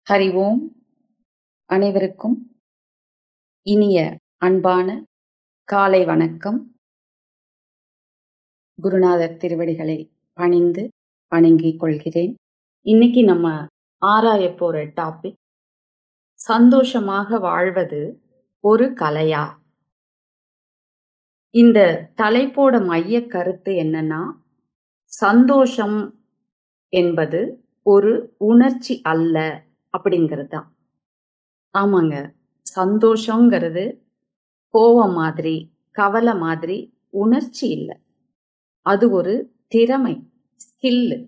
ஹரி ஓம் அனைவருக்கும் இனிய அன்பான காலை வணக்கம் குருநாதர் திருவடிகளை பணிந்து வணங்கிக் கொள்கிறேன் இன்னைக்கு நம்ம ஆராய போற டாபிக் சந்தோஷமாக வாழ்வது ஒரு கலையா இந்த தலைப்போட மைய கருத்து என்னன்னா சந்தோஷம் என்பது ஒரு உணர்ச்சி அல்ல அப்படிங்கிறது தான் ஆமாங்க சந்தோஷங்கிறது கோவம் மாதிரி கவலை மாதிரி உணர்ச்சி இல்லை அது ஒரு திறமை ஸ்கில்லு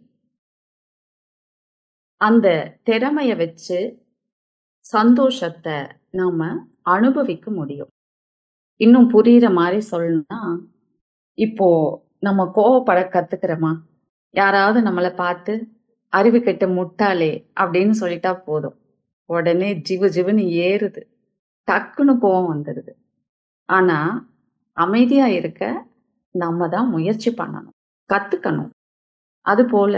அந்த திறமைய வச்சு சந்தோஷத்தை நாம அனுபவிக்க முடியும் இன்னும் புரியுற மாதிரி சொல்லணும்னா இப்போ நம்ம கோவப்பட கத்துக்கிறோமா யாராவது நம்மளை பார்த்து அறிவு கெட்ட முட்டாளே அப்படின்னு சொல்லிட்டா போதும் உடனே ஜிவு ஜிவுன்னு ஏறுது டக்குன்னு கோவம் வந்துடுது ஆனா அமைதியா இருக்க நம்ம தான் முயற்சி பண்ணணும் கத்துக்கணும் அதுபோல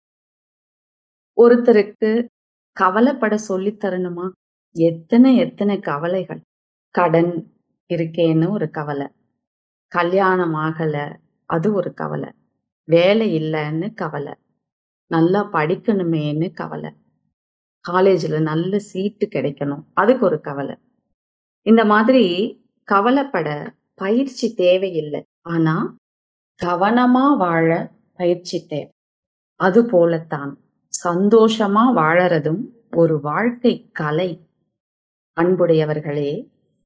ஒருத்தருக்கு கவலைப்பட சொல்லித் தரணுமா எத்தனை எத்தனை கவலைகள் கடன் இருக்கேன்னு ஒரு கவலை கல்யாணம் ஆகல அது ஒரு கவலை வேலை இல்லைன்னு கவலை நல்லா படிக்கணுமேன்னு கவலை காலேஜில் நல்ல சீட்டு கிடைக்கணும் அதுக்கு ஒரு கவலை இந்த மாதிரி கவலைப்பட பயிற்சி தேவையில்லை ஆனா கவனமா வாழ பயிற்சி தேவை அது போலத்தான் சந்தோஷமா வாழறதும் ஒரு வாழ்க்கை கலை அன்புடையவர்களே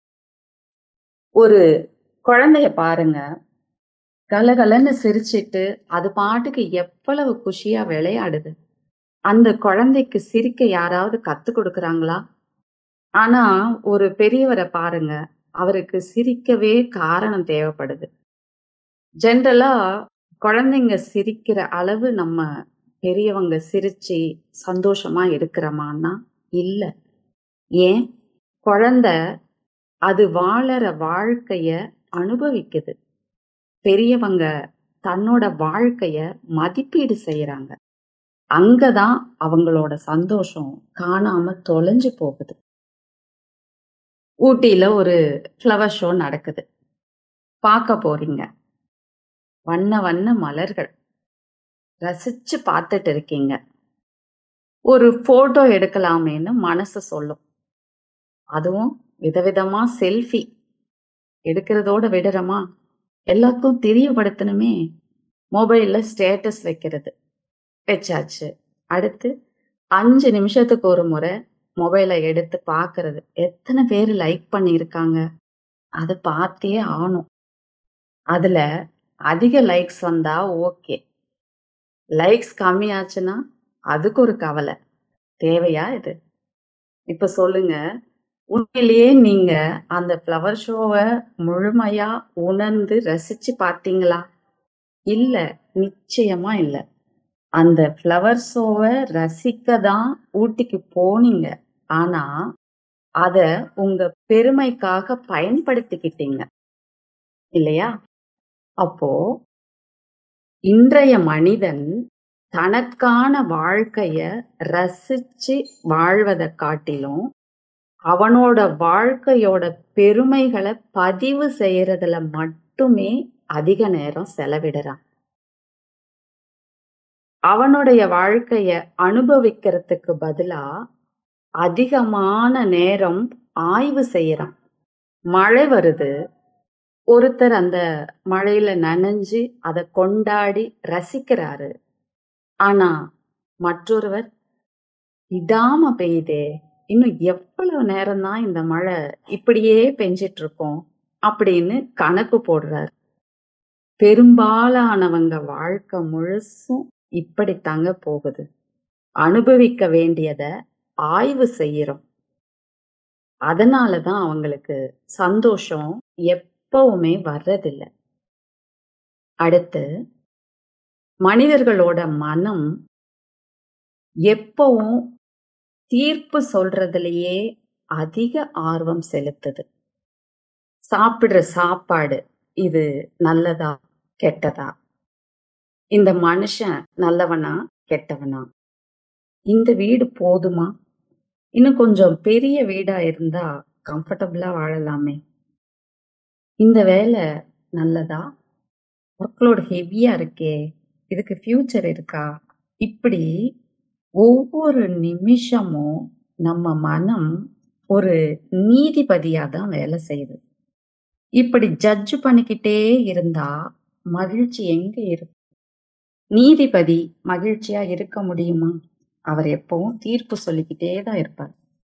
ஒரு குழந்தைய பாருங்க கலகலன்னு சிரிச்சிட்டு அது பாட்டுக்கு எவ்வளவு குஷியா விளையாடுது அந்த குழந்தைக்கு சிரிக்க யாராவது கத்து கொடுக்கறாங்களா ஆனா ஒரு பெரியவரை பாருங்க அவருக்கு சிரிக்கவே காரணம் தேவைப்படுது ஜென்ரலா குழந்தைங்க சிரிக்கிற அளவு நம்ம பெரியவங்க சிரிச்சு சந்தோஷமா இருக்கிறோமான்னா இல்ல ஏன் குழந்தை அது வாழற வாழ்க்கைய அனுபவிக்குது பெரியவங்க தன்னோட வாழ்க்கைய மதிப்பீடு செய்யறாங்க அங்கதான் அவங்களோட சந்தோஷம் காணாம தொலைஞ்சு போகுது ஊட்டியில ஒரு ஃப்ளவர் ஷோ நடக்குது பார்க்க போறீங்க வண்ண வண்ண மலர்கள் ரசிச்சு பார்த்துட்டு இருக்கீங்க ஒரு போட்டோ எடுக்கலாமேன்னு மனசு சொல்லும் அதுவும் விதவிதமா செல்ஃபி எடுக்கிறதோட விடுறோமா எல்லாருக்கும் தெரியப்படுத்தணுமே மொபைல்ல ஸ்டேட்டஸ் வைக்கிறது வச்சாச்சு அடுத்து அஞ்சு நிமிஷத்துக்கு ஒரு முறை மொபைலை எடுத்து பார்க்கறது எத்தனை பேர் லைக் பண்ணியிருக்காங்க அதை பார்த்தே ஆகணும் அதுல அதிக லைக்ஸ் வந்தா ஓகே லைக்ஸ் கம்மியாச்சுன்னா அதுக்கு ஒரு கவலை தேவையா இது இப்ப சொல்லுங்க உண்மையிலேயே நீங்க அந்த ஃப்ளவர் ஷோவை முழுமையா உணர்ந்து ரசிச்சு பார்த்தீங்களா இல்ல நிச்சயமா இல்ல அந்த ஃப்ளவர் ஷோவை ரசிக்க தான் ஊட்டிக்கு போனீங்க ஆனா அத உங்க பெருமைக்காக பயன்படுத்திக்கிட்டீங்க இல்லையா அப்போ இன்றைய மனிதன் தனக்கான வாழ்க்கைய ரசிச்சு வாழ்வதை காட்டிலும் அவனோட வாழ்க்கையோட பெருமைகளை பதிவு செய்யறதுல மட்டுமே அதிக நேரம் செலவிடுறான் அவனுடைய வாழ்க்கைய அனுபவிக்கிறதுக்கு பதிலா அதிகமான நேரம் ஆய்வு செய்யறான் மழை வருது ஒருத்தர் அந்த மழையில நனைஞ்சு அதை கொண்டாடி ரசிக்கிறாரு ஆனா மற்றொருவர் விடாம பெய்யுதே இன்னும் எவ்வளவு நேரம் தான் இந்த மழை இப்படியே பெஞ்சிட்டு இருக்கோம் அப்படின்னு கணக்கு போடுறார் பெரும்பாலானவங்க வாழ்க்கை முழுசும் இப்படித்தாங்க போகுது அனுபவிக்க வேண்டியத ஆய்வு செய்யறோம் அதனாலதான் அவங்களுக்கு சந்தோஷம் எப்பவுமே வர்றதில்லை அடுத்து மனிதர்களோட மனம் எப்பவும் தீர்ப்பு சொல்றதுலயே அதிக ஆர்வம் செலுத்துது சாப்பிடுற சாப்பாடு இது நல்லதா கெட்டதா இந்த மனுஷன் நல்லவனா கெட்டவனா இந்த வீடு போதுமா இன்னும் கொஞ்சம் பெரிய வீடா இருந்தா கம்ஃபர்டபுளா வாழலாமே இந்த வேலை நல்லதா ஒர்க்லோட் ஹெவியா இருக்கே இதுக்கு ஃபியூச்சர் இருக்கா இப்படி ஒவ்வொரு நிமிஷமும் நம்ம மனம் ஒரு நீதிபதியா தான் வேலை செய்யுது இப்படி ஜட்ஜ் பண்ணிக்கிட்டே இருந்தா மகிழ்ச்சி எங்க இருக்கும் நீதிபதி மகிழ்ச்சியா இருக்க முடியுமா அவர் எப்பவும் தீர்ப்பு சொல்லிக்கிட்டே தான் இருப்பார்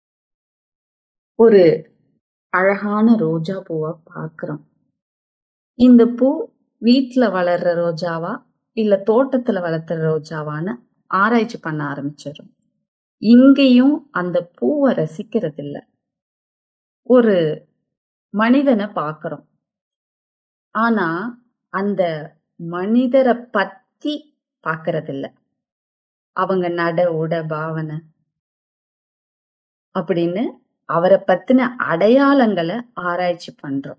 ஒரு அழகான ரோஜா பூவை பார்க்கிறோம் இந்த பூ வீட்ல வளர்ற ரோஜாவா இல்ல தோட்டத்துல வளர்த்துற ரோஜாவான்னு ஆராய்ச்சி பண்ண ஆரம்பிச்சிடும் இங்கேயும் அந்த பூவை ரசிக்கிறது இல்ல ஒரு மனிதனை பார்க்கிறோம் ஆனா அந்த மனிதரை பத்தி பார்க்கறது இல்ல அவங்க நட உட பாவனை அப்படின்னு அவரை பத்தின அடையாளங்களை ஆராய்ச்சி பண்றோம்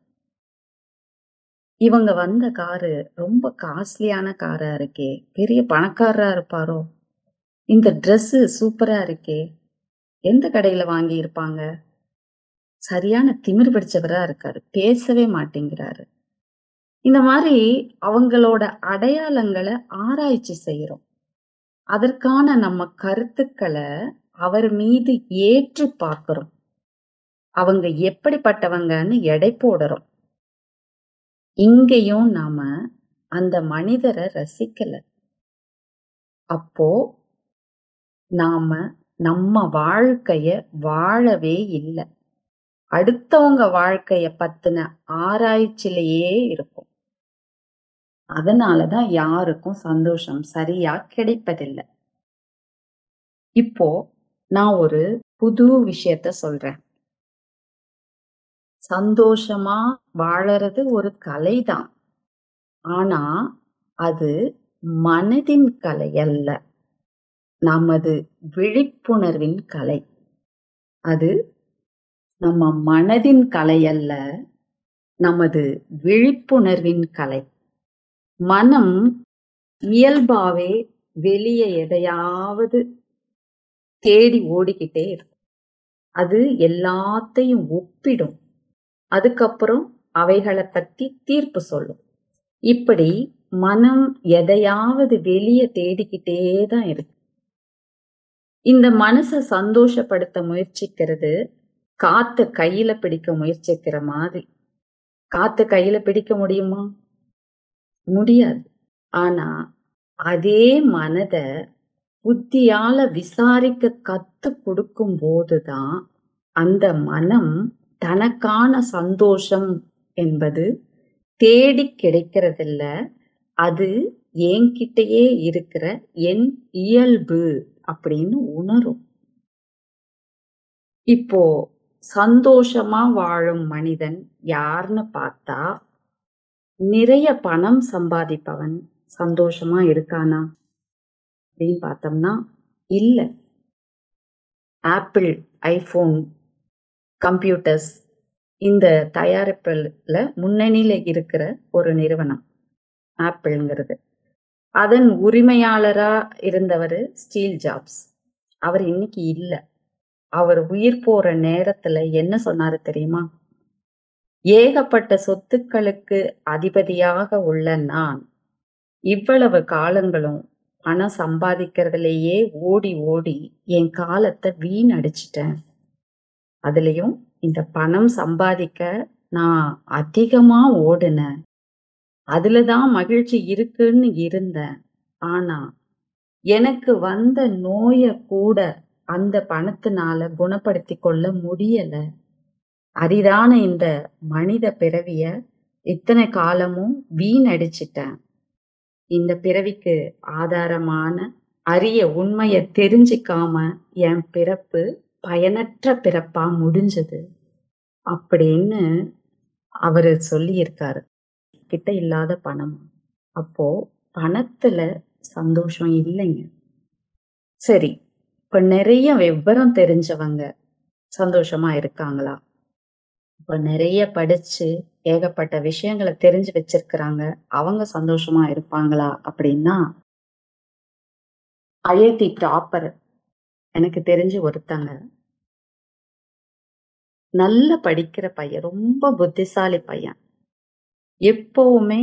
இவங்க வந்த காரு ரொம்ப காஸ்ட்லியான காரா இருக்கே பெரிய பணக்காரரா இருப்பாரோ இந்த Dress சூப்பரா இருக்கே எந்த கடையில வாங்கி இருப்பாங்க சரியான திமிர் பிடிச்சவரா இருக்காரு பேசவே மாட்டேங்கிறாரு இந்த மாதிரி அவங்களோட அடையாளங்களை ஆராய்ச்சி செய்யறோம் அதற்கான நம்ம கருத்துக்களை அவர் மீது ஏற்று பார்க்கிறோம் அவங்க எப்படிப்பட்டவங்கன்னு எடை போடுறோம் இங்கேயும் நாம அந்த மனிதரை ரசிக்கல அப்போ நாம நம்ம வாழ்க்கைய வாழவே இல்லை அடுத்தவங்க வாழ்க்கைய பத்தின ஆராய்ச்சியிலேயே இருக்கும் அதனாலதான் யாருக்கும் சந்தோஷம் சரியா கிடைப்பதில்லை இப்போ நான் ஒரு புது விஷயத்த சொல்றேன் சந்தோஷமா வாழறது ஒரு கலைதான் ஆனா அது மனதின் கலை அல்ல நமது விழிப்புணர்வின் கலை அது நம்ம மனதின் கலை அல்ல நமது விழிப்புணர்வின் கலை மனம் இயல்பாவே வெளியே எதையாவது தேடி ஓடிக்கிட்டே இருக்கும் அது எல்லாத்தையும் ஒப்பிடும் அதுக்கப்புறம் அவைகளை பத்தி தீர்ப்பு சொல்லும் இப்படி மனம் எதையாவது வெளியே தேடிக்கிட்டே தான் இருக்கு இந்த மனசை சந்தோஷப்படுத்த முயற்சிக்கிறது காத்த கையில பிடிக்க முயற்சிக்கிற மாதிரி காத்த கையில பிடிக்க முடியுமா முடியாது ஆனா அதே மனத புத்தியால விசாரிக்க கத்து கொடுக்கும் போதுதான் அந்த மனம் தனக்கான சந்தோஷம் என்பது தேடி கிடைக்கிறதில்ல அது என்கிட்டயே இருக்கிற என் இயல்பு அப்படின்னு உணரும் இப்போ சந்தோஷமா வாழும் மனிதன் யாருன்னு பார்த்தா நிறைய பணம் சம்பாதிப்பவன் சந்தோஷமா இருக்கானா அப்படின்னு பார்த்தோம்னா இல்ல ஆப்பிள் ஐபோன் கம்ப்யூட்டர்ஸ் இந்த தயாரிப்புல முன்னணியில இருக்கிற ஒரு நிறுவனம் ஆப்பிள்ங்கிறது அதன் உரிமையாளரா இருந்தவர் ஸ்டீல் ஜாப்ஸ் அவர் இன்னைக்கு இல்ல அவர் உயிர் போற நேரத்துல என்ன சொன்னாரு தெரியுமா ஏகப்பட்ட சொத்துக்களுக்கு அதிபதியாக உள்ள நான் இவ்வளவு காலங்களும் பணம் சம்பாதிக்கிறதுலயே ஓடி ஓடி என் காலத்தை வீணடிச்சிட்டேன் அதுலயும் இந்த பணம் சம்பாதிக்க நான் அதிகமா ஓடுனேன் அதுலதான் மகிழ்ச்சி இருக்குன்னு இருந்தேன் ஆனா எனக்கு வந்த நோய கூட அந்த பணத்தினால குணப்படுத்தி கொள்ள முடியல அரிதான இந்த மனித பிறவிய இத்தனை காலமும் வீணடிச்சிட்டேன் இந்த பிறவிக்கு ஆதாரமான அரிய உண்மைய தெரிஞ்சுக்காம என் பிறப்பு பயனற்ற பிறப்பா முடிஞ்சது அப்படின்னு அவரு சொல்லியிருக்காரு கிட்ட இல்லாத பணம் அப்போ பணத்துல சந்தோஷம் இல்லைங்க சரி இப்ப நிறைய விவரம் தெரிஞ்சவங்க சந்தோஷமா இருக்காங்களா இப்ப நிறைய படிச்சு ஏகப்பட்ட விஷயங்களை தெரிஞ்சு வச்சிருக்கிறாங்க அவங்க சந்தோஷமா இருப்பாங்களா அப்படின்னா ஐஐடி டாப்பர் எனக்கு தெரிஞ்சு ஒருத்தங்க நல்ல படிக்கிற பையன் ரொம்ப புத்திசாலி பையன் எப்பவுமே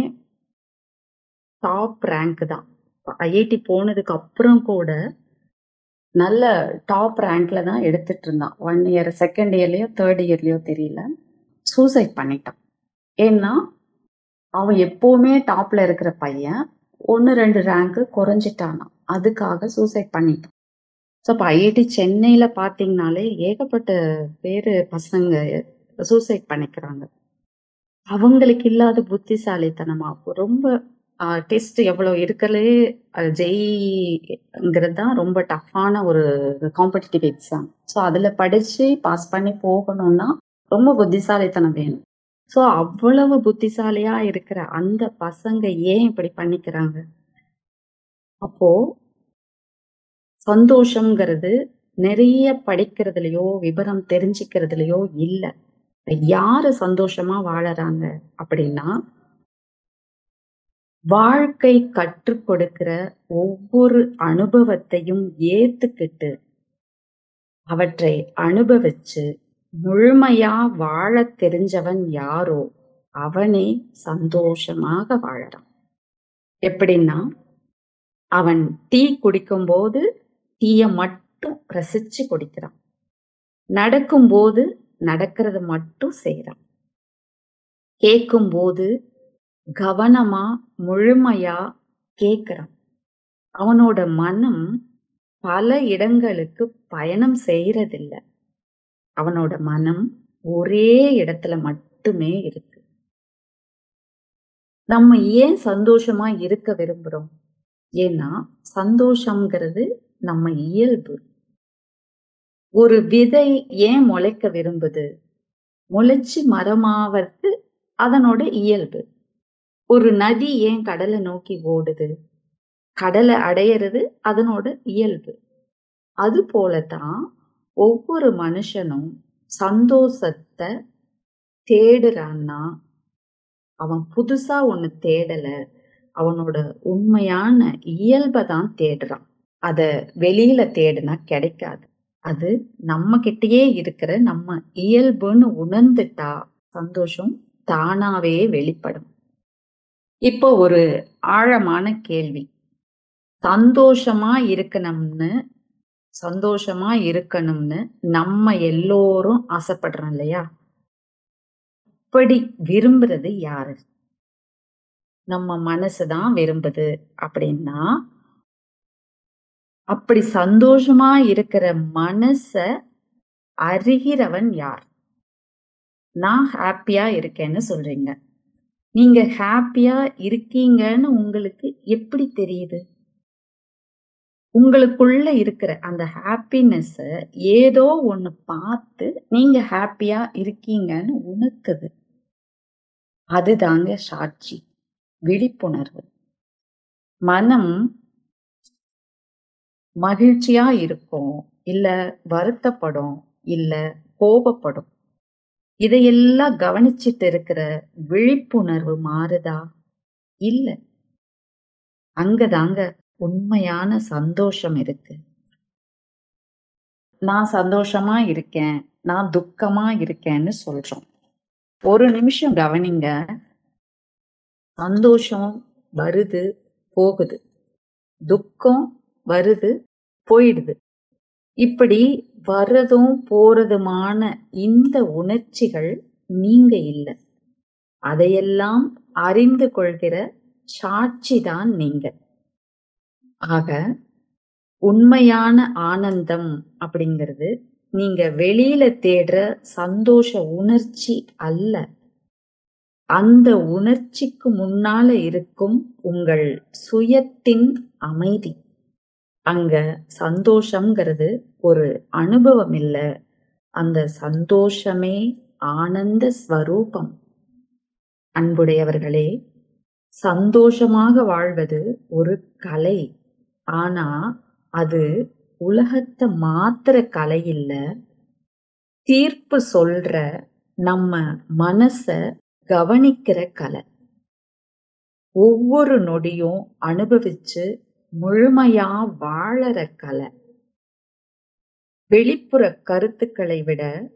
டாப் ரேங்க் தான் ஐஐடி போனதுக்கு அப்புறம் கூட நல்ல டாப் ரேங்க்ல தான் எடுத்துட்டு இருந்தான் ஒன் இயர் செகண்ட் இயர்லயோ தேர்ட் இயர்லயோ தெரியல சூசைட் பண்ணிட்டான் ஏன்னா அவன் எப்பவுமே டாப்ல இருக்கிற பையன் ஒன்று ரெண்டு ரேங்க் குறைஞ்சிட்டானான் அதுக்காக சூசைட் பண்ணிட்டான் ஸோ இப்போ ஐஐடி சென்னையில் பார்த்தீங்கனாலே ஏகப்பட்ட பேர் பசங்க சூசைட் பண்ணிக்கிறாங்க அவங்களுக்கு இல்லாத புத்திசாலித்தனமா ரொம்ப டெஸ்ட் எவ்வளோ இருக்கலே ஜெய்ங்கிறது தான் ரொம்ப டஃப்பான ஒரு காம்படிட்டிவ் எக்ஸாம் ஸோ அதில் படித்து பாஸ் பண்ணி போகணும்னா ரொம்ப புத்திசாலித்தனம் வேணும் ஸோ அவ்வளவு புத்திசாலியா இருக்கிற அந்த பசங்க ஏன் இப்படி பண்ணிக்கிறாங்க அப்போ சந்தோஷங்கிறது நிறைய படிக்கிறதுலயோ விவரம் தெரிஞ்சுக்கிறதுலயோ இல்ல யாரு சந்தோஷமா வாழறாங்க அப்படின்னா வாழ்க்கை கற்றுக் கொடுக்கிற ஒவ்வொரு அனுபவத்தையும் ஏத்துக்கிட்டு அவற்றை அனுபவிச்சு முழுமையா வாழத் தெரிஞ்சவன் யாரோ அவனே சந்தோஷமாக வாழறான் எப்படின்னா அவன் டீ குடிக்கும்போது டீய மட்டும் ரசிச்சு குடிக்கிறான் நடக்கும்போது நடக்கிறது மட்டும் செய்யறான் கேட்கும்போது கவனமா முழுமையா கேட்கிறான் அவனோட மனம் பல இடங்களுக்கு பயணம் செய்யறதில்ல அவனோட மனம் ஒரே இடத்துல மட்டுமே இருக்கு நம்ம ஏன் சந்தோஷமா இருக்க விரும்புறோம் ஏன்னா சந்தோஷம்ங்கிறது நம்ம இயல்பு ஒரு விதை ஏன் முளைக்க விரும்புது முளைச்சு மரமாவது அதனோட இயல்பு ஒரு நதி ஏன் கடலை நோக்கி ஓடுது கடலை அடையிறது அதனோட இயல்பு அது போலதான் ஒவ்வொரு மனுஷனும் சந்தோஷத்தை தேடுறான்னா அவன் புதுசா ஒண்ணு தேடல அவனோட உண்மையான இயல்பை தான் தேடுறான் அத வெளியில தேடுனா கிடைக்காது அது நம்ம கிட்டயே இருக்கிற நம்ம இயல்புன்னு உணர்ந்துட்டா சந்தோஷம் தானாவே வெளிப்படும் இப்போ ஒரு ஆழமான கேள்வி சந்தோஷமா இருக்கணும்னு சந்தோஷமா இருக்கணும்னு நம்ம எல்லோரும் ஆசைப்படுறோம் இல்லையா அப்படி விரும்புறது யாரு நம்ம மனசுதான் விரும்புது அப்படின்னா அப்படி சந்தோஷமா இருக்கிற மனச அறிகிறவன் யார் நான் ஹாப்பியா இருக்கேன்னு சொல்றீங்க நீங்க ஹாப்பியா இருக்கீங்கன்னு உங்களுக்கு எப்படி தெரியுது உங்களுக்குள்ள இருக்கிற அந்த ஹாப்பினஸ் ஏதோ ஒண்ணு பார்த்து நீங்க ஹாப்பியா இருக்கீங்கன்னு உணர்த்துது அதுதாங்க சாட்சி விழிப்புணர்வு மனம் மகிழ்ச்சியா இருக்கும் இல்ல வருத்தப்படும் இல்ல கோபப்படும் இதையெல்லாம் கவனிச்சிட்டு இருக்கிற விழிப்புணர்வு மாறுதா இல்ல அங்கதாங்க உண்மையான சந்தோஷம் இருக்கு நான் சந்தோஷமா இருக்கேன் நான் துக்கமா இருக்கேன்னு சொல்றோம் ஒரு நிமிஷம் கவனிங்க சந்தோஷம் வருது போகுது துக்கம் வருது போயிடுது இப்படி வர்றதும் போறதுமான இந்த உணர்ச்சிகள் நீங்க இல்லை அதையெல்லாம் அறிந்து கொள்கிற சாட்சி தான் நீங்க ஆக உண்மையான ஆனந்தம் அப்படிங்கிறது நீங்க வெளியில தேடுற சந்தோஷ உணர்ச்சி அல்ல அந்த உணர்ச்சிக்கு முன்னால இருக்கும் உங்கள் சுயத்தின் அமைதி அங்க சந்தோஷம்ங்கிறது ஒரு அனுபவம் இல்ல அந்த சந்தோஷமே ஆனந்த ஸ்வரூபம் அன்புடையவர்களே சந்தோஷமாக வாழ்வது ஒரு கலை ஆனா அது உலகத்தை மாத்திர கலை இல்ல தீர்ப்பு சொல்ற நம்ம மனச கவனிக்கிற கலை ஒவ்வொரு நொடியும் அனுபவிச்சு முழுமையா வாழற கலை வெளிப்புற கருத்துக்களை விட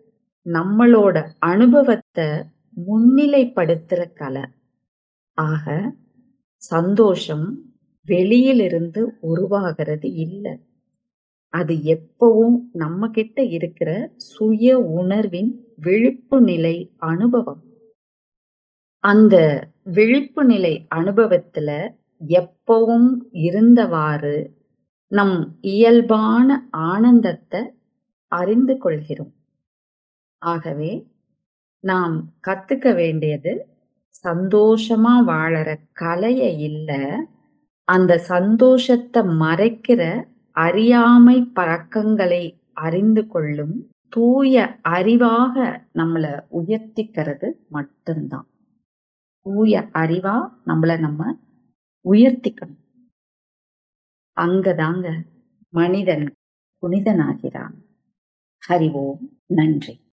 நம்மளோட அனுபவத்தை முன்னிலைப்படுத்துற கலை ஆக சந்தோஷம் வெளியிலிருந்து உருவாகிறது இல்லை அது எப்பவும் நம்ம கிட்ட இருக்கிற சுய உணர்வின் விழிப்பு நிலை அனுபவம் அந்த விழிப்பு நிலை அனுபவத்துல எப்பவும் இருந்தவாறு நம் இயல்பான ஆனந்தத்தை அறிந்து கொள்கிறோம் ஆகவே நாம் கத்துக்க வேண்டியது சந்தோஷமா வாழற கலைய இல்ல அந்த சந்தோஷத்தை மறைக்கிற அறியாமை பழக்கங்களை அறிந்து கொள்ளும் தூய அறிவாக நம்மள உயர்த்திக்கிறது மட்டும்தான் தூய அறிவா நம்மள நம்ம உயர்த்திக்கணும் அங்கதாங்க மனிதன் புனிதனாகிறான் ஹரி ஓம் நன்றி